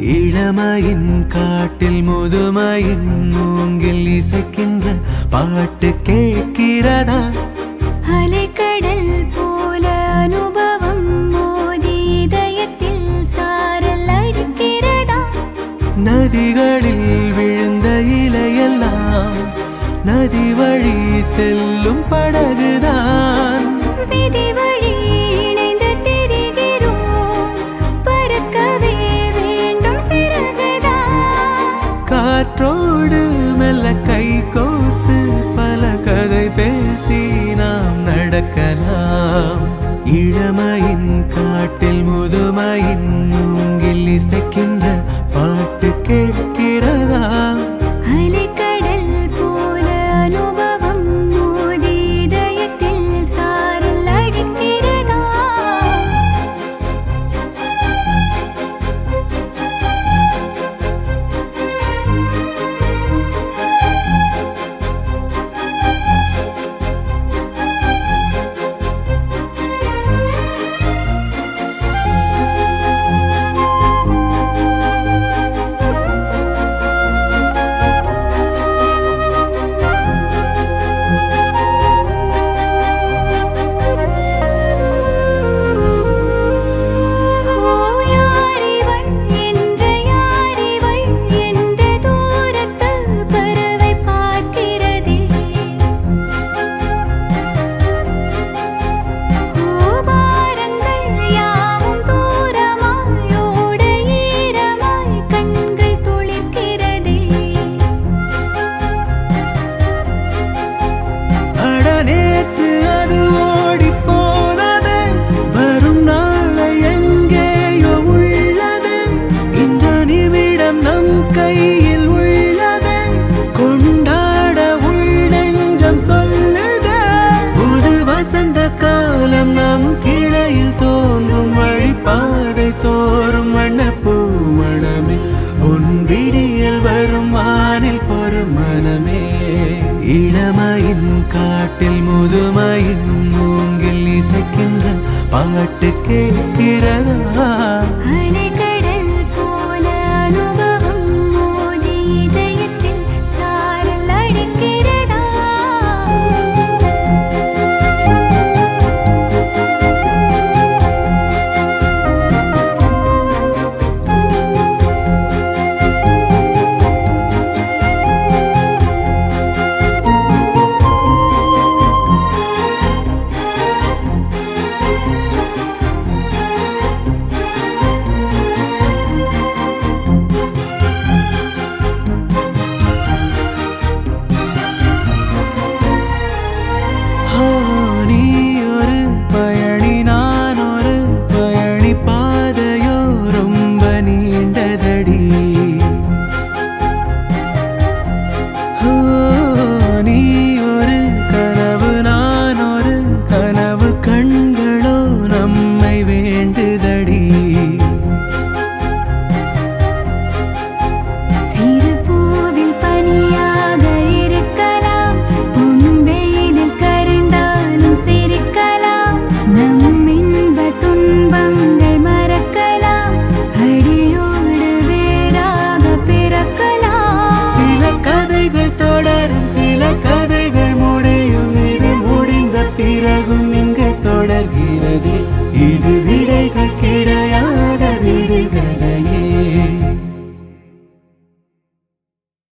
இளமையின் காட்டில் முதுமையின் மூங்கில் இசைக்கின்ற பாட்டு கேட்கிறதா அலைக்கடல் போல அனுபவம் மோதி இதயத்தில் சாரல் அடிக்கிறதா நதிகளில் விழுந்த இலையெல்லாம் நதி வழி செல்லும் படகுதான் விதி வழி இணைந்து திரிகிறோம் பறக்கவே வேண்டும் சிறகுதா காற்றோடு மெல்ல கை கோர்த்து பல கதை பேசி நாம் நடக்கலாம் இளமையின் காட்டில் முதுமையின் மூங்கில் இசைக்கின்ற பாட்டு கேட்கிறதா அலைக்கடல் போல அனுபவம் மோதி இதயத்தில் சாரல் அடிக்கிறதா ஓ யாரிவள் என்ற யாரிவள் என்ற தூரத்து பறவை பார்க்கிறதே ஓ பாரங்கள் யாவும் தூரமாய் ஓட ஈரமாய் கண்கள் துளிர்க்கிறதே அட நேற்று அது ஓடி போனது வரும் நாளை எங்கேயோ உள்ளது இந்த நிமிடம் நம் கையில் உள்ளது கொண்டாட உள்ளெஞ்சம் சொல்லுது புது வசந்த காலம் நம் கிளையில் தோன்றும் வழிபாதை தோறும் வண்ணப்பூ மணமே உன் விடியில் வரும் வானில் பொறும் மனமே இளமையின் காட்டில் முதுமையின் மூங்கில் இசைக்கின்ற பாட்டு கேட்கிறதா அலைக்கடல் போல அனுபவம் மோதி இதயத்தில் சாரல் அடிக்கிறதா ஓ, நீ ஒரு பயணி நான் ஒரு பயணி பாதையோ ரொம்ப நீண்டதடி ஓ, நீ ஒரு கனவு நான் ஒரு கனவு கண்களோ நம்மை வேண்டுதடி சிறு பூவில் பனியாக இருக்கலாம் துன்பையிலில் கரைந்தாலும் சிரிக்கலாம் நம் இன்ப துன்பங்கள் மறக்கலாம் அடியோடு வேறாக பிறக்கலாம் சில கதைகள் தொடரும் சில கதைகள் முடியும் இது முடிந்த பிறகும் இங்கு தொடர்கிறது இது விடைகள் கிடை